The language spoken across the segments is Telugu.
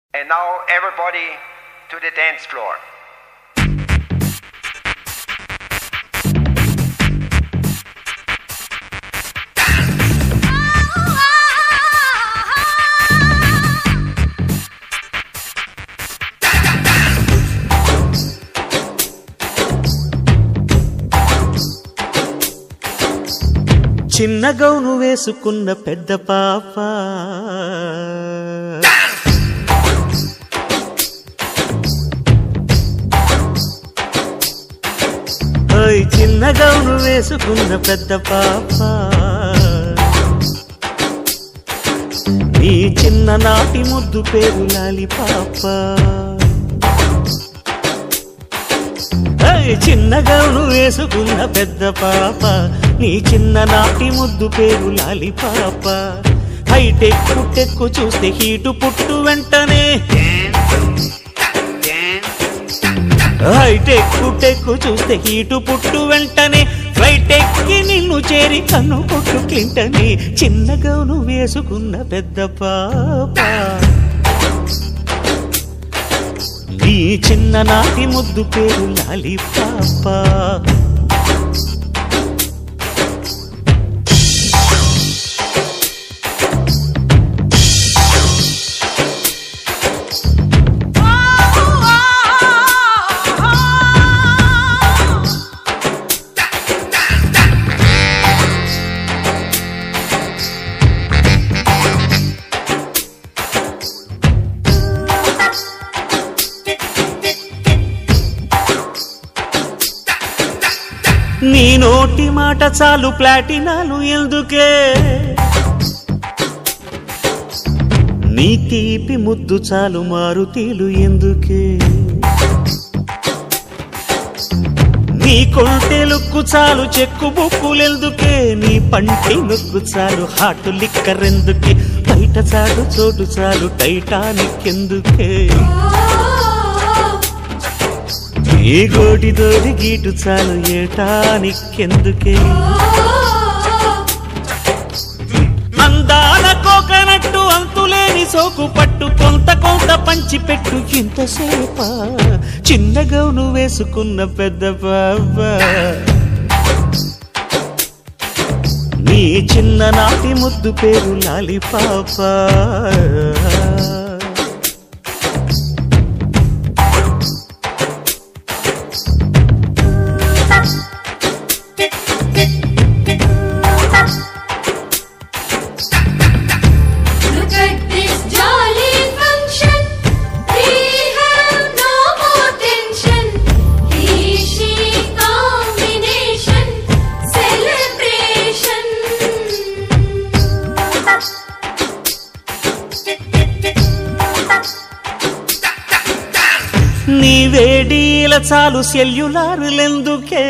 And now everybody to the dance floor. చిన్న గౌను వేసుకున్న పెద్ద పాప ఓయ్ చిన్న గౌను వేసుకున్న పెద్ద పాప నీ చిన్ననాటి ముద్దు పేరు లాలి పాప ఏయ్, చిన్న గౌను వేసుకున్న పెద్ద పాప నీ చిన్ననాటి ముద్దు పేరు లాలి పాప హైటెక్ పుట్టెక్కు చూస్తే హీటు పుట్టు వెంటనే హైటెక్ పుట్టెక్కు చూస్తే హీటు పుట్టు వెంటనే ఫ్లైట్ ఎక్కి నిన్ను చేరి కన్ను కొట్టు క్లింటని చిన్న గౌను వేసుకున్న పెద్ద పాప నీ చిన్ననాటి ముద్దు పేరు లాలి పాప నీ నోటి మాట చాలు ప్లాటినాలు ఎందుకే నీ తీపి ముద్దు చాలు మారుతీలు ఎందుకే నీ కొంటె లుక్కు చాలు చెక్కు బుక్కులెందుకే నీ పంటి నొక్కు చాలు హాటు లిక్కరెందుకే బయట చాలు చోటు చాలు టైటానిక్ ఎందుకే ఏ గోటితోటి గీటు చాలు ఏటానికెందుకే అందాల కోకనట్టు అంతులేని సోకు పట్టు కొంత కొంత పంచిపెట్టు ఇంతసేప చిన్న గౌను వేసుకున్న పెద్ద బాబా నీ చిన్ననాటి ముద్దు పేరు లాలి పాప Look at this jolly function. We have no more tension. He, she combination celebration. నీ వేడీల చాలు సెల్యులారులెందుకే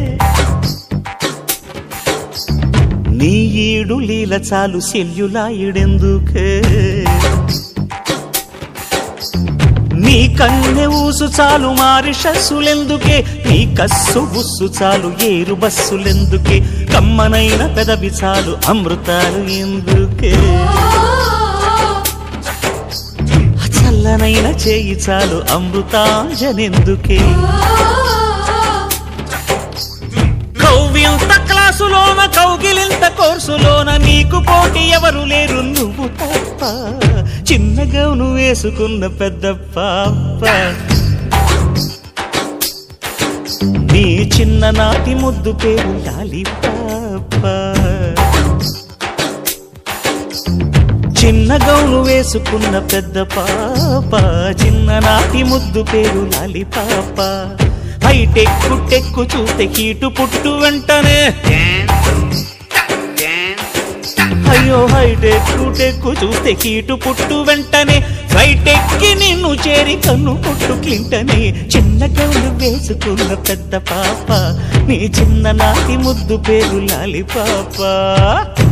నీ ఈడు లీల చాలు సెల్యులాయుడెందుకే నీ కన్నె ఊసు చాలు మారిషస్సులెందుకే నీ కస్సు బుస్సు చాలు ఏరు బస్సులెందుకే కమ్మనైన పెదవి చాలు అమృతాలు ఎందుకే చల్లనైన చేయి చాలు అమృతాంజనెందుకే కౌవింత క్లాసులోన కౌగిలింత కోర్సులోన నీకు పోటీ ఎవరు లేరు నువ్వు తప్ప చిన్న గౌను వేసుకున్న పెద్ద పాప నీ చిన్ననాటి ముద్దు పేరు లాలి పాప చిన్న గౌను వేసుకున్న పెద్ద పాప చిన్ననాటి ముద్దు పేరు లాలి పాప హైటెక్ పుట్టెక్కు చూస్తే హీటు పుట్టు వెంటనే అయ్యో హైటెక్ పుట్టెక్కు చూస్తే హీటు పుట్టు వెంటనే ఫ్లైట్ ఎక్కి నిన్ను చేరి కన్ను పుట్టు క్లింటనే చిన్న గౌను వేసుకున్న పెద్ద పాప నీ చిన్ననాటి ముద్దు పేరు లాలి పాప